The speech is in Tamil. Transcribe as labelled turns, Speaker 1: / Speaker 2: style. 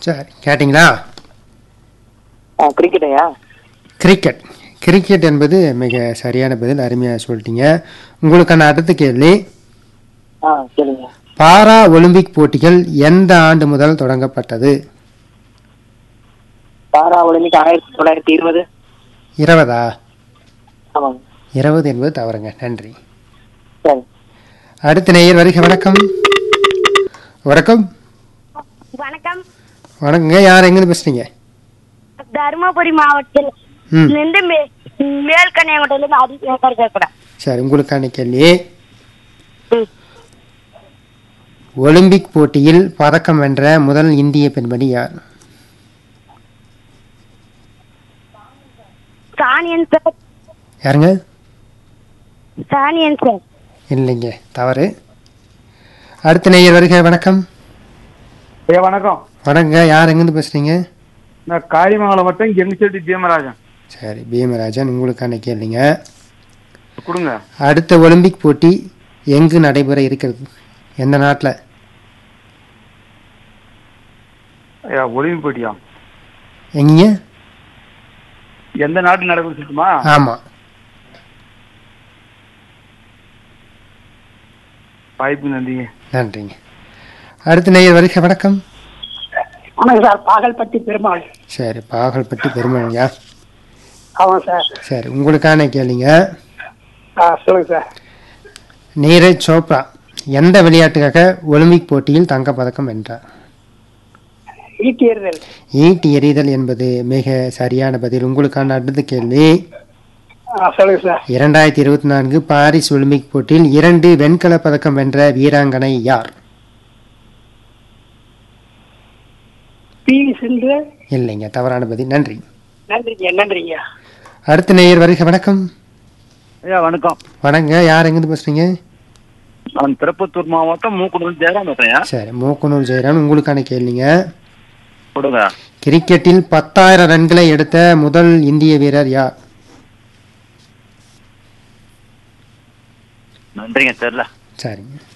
Speaker 1: சரி கேட்டிங்களா
Speaker 2: ஆ கிரிக்கெட்டையா
Speaker 1: கிரிக்கெட் கிரிக்கெட் என்பது மிக சரியான பதில் அருமையாக சொல்லிட்டீங்க உங்களுக்கான அடுத்த கேள்வி
Speaker 2: ஆ சொல்லுங்க
Speaker 1: பாரா ஒலிம்பிக் போட்டிகள் எந்த ஆண்டு முதல் தொடங்கப்பட்டது
Speaker 2: பாரா ஒலிம்பிக் ஆயிரத்தி தொள்ளாயிரத்தி இருபது
Speaker 1: இருபதா
Speaker 2: ஆமாங்க
Speaker 1: இருபது என்பது தவறுங்க நன்றி
Speaker 2: சரி
Speaker 1: அடுத்த நேயர் வருக வணக்கம் வணக்கம்
Speaker 3: வணக்கம்
Speaker 1: வணக்கங்க யார் எங்கேருந்து பேசுறீங்க
Speaker 3: தருமபுரி மாவட்டத்தில்
Speaker 1: ம்
Speaker 3: இருந்து மே- மேல்கன்னியாகுமரியிலிருந்து அதிசயங்கர் கேட்கிறேன்
Speaker 1: சரி உங்களுக்கான கேள்வி
Speaker 3: ம்.
Speaker 1: ஒலிம்பிக் போட்டியில் பதக்கம் வென்ற முதல் இந்திய பெண்மணி யார்
Speaker 3: சானியன் சார்
Speaker 1: யாருங்க
Speaker 3: சானியன் சார்
Speaker 1: இல்லைங்க தவறு அடுத்த நேயர் வருக வணக்கம்
Speaker 4: ஐயா வணக்கம்
Speaker 1: வணக்கங்க யார் எங்கேருந்து பேசுறீங்க
Speaker 4: நான் காரியமங்கலம் மட்டும் எங்கச்செட்டி பீமராஜன்
Speaker 1: சரி பீமராஜன் உங்களுக்கான கேள்விங்க
Speaker 4: கொடுங்க
Speaker 1: அடுத்த ஒலிம்பிக் போட்டி எங்கு நடைபெற இருக்கிறது எந்த நாட்டில்
Speaker 4: ஐயா ஒலிம்பிக் போட்டியா
Speaker 1: எங்கீங்க
Speaker 4: எந்த நாட்டில் நடக்குது சொல்லுமா
Speaker 1: ஆமாம்
Speaker 4: வாய்ப்பு நன்றிங்க
Speaker 1: நன்றிங்க அடுத்த நேயர் வருக வணக்கம்
Speaker 2: வணக்கம் சார் பாகல்பட்டி பெருமாள்
Speaker 1: சரி பாகல்பட்டி பெருமழையா
Speaker 2: ஆமாம் சார்
Speaker 1: சரி உங்களுக்கான கேள்விங்க
Speaker 2: ஆ சொல்லுங்க சார்
Speaker 1: நீரஜ் சோப்ரா எந்த விளையாட்டுக்காக ஒலிம்பிக் போட்டியில் தங்கப்பதக்கம் வென்றார்
Speaker 2: ஈட்டி எறிதல்
Speaker 1: ஈட்டி எறிதல் என்பது மிக சரியான பதில் உங்களுக்கான அடுத்த கேள்வி
Speaker 2: ஆ சொல்லுங்க சார்
Speaker 1: இரண்டாயிரத்தி இருபத்தி நான்கு பாரிஸ் ஒலிம்பிக் போட்டியில் இரண்டு வெண்கலப் பதக்கம் வென்ற வீராங்கனை யார்
Speaker 2: பிவி சிந்து
Speaker 1: இல்லைங்க தவறான பதில் நன்றி
Speaker 2: நன்றிங்க நன்றிங்க
Speaker 1: அடுத்த நேயர் வருக வணக்கம்
Speaker 4: ஐயா வணக்கம்
Speaker 1: வணங்க யார் எங்கிருந்து பேசுறீங்க
Speaker 4: நான் திருப்பத்தூர் மாவட்டம் மூக்குனூர் ஜெயராம் பேசுறேன்
Speaker 1: சரி மூக்கனூர் ஜெயராம் உங்களுக்கான கேள்விங்க
Speaker 4: கொடுங்க
Speaker 1: கிரிக்கெட்டில் பத்தாயிரம் ரன்களை எடுத்த முதல் இந்திய வீரர் யார்
Speaker 4: நன்றிங்க தெரியல
Speaker 1: சரிங்க